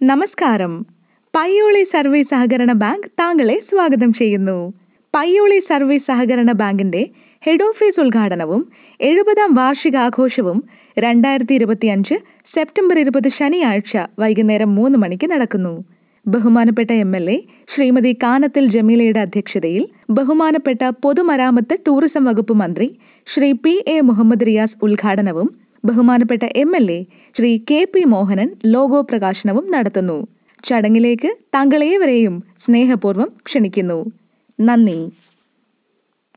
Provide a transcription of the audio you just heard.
നമസ്കാരം പയ്യോളി സർവീസ് സഹകരണ ബാങ്ക് താങ്കളെ സ്വാഗതം ചെയ്യുന്നു പയ്യോളി സർവീസ് സഹകരണ ബാങ്കിന്റെ ഹെഡ് ഓഫീസ് ഉദ്ഘാടനവും എഴുപതാം വാർഷികാഘോഷവും രണ്ടായിരത്തി ഇരുപത്തിയഞ്ച് സെപ്റ്റംബർ ഇരുപത് ശനിയാഴ്ച വൈകുന്നേരം മൂന്ന് മണിക്ക് നടക്കുന്നു ബഹുമാനപ്പെട്ട M L A Srimathi Kanathil ജമീലയുടെ അധ്യക്ഷതയിൽ ബഹുമാനപ്പെട്ട പൊതുമരാമത്ത് ടൂറിസം വകുപ്പ് മന്ത്രി ശ്രീ പി എ മുഹമ്മദ് റിയാസ് ഉദ്ഘാടനവും ബഹുമാനപ്പെട്ട M L A Sri K P Mohanan logo പ്രകാശനവും നടത്തുന്നു ചടങ്ങിലേക്ക് താങ്കളേവരെയും സ്നേഹപൂർവ്വം ക്ഷണിക്കുന്നു നന്ദി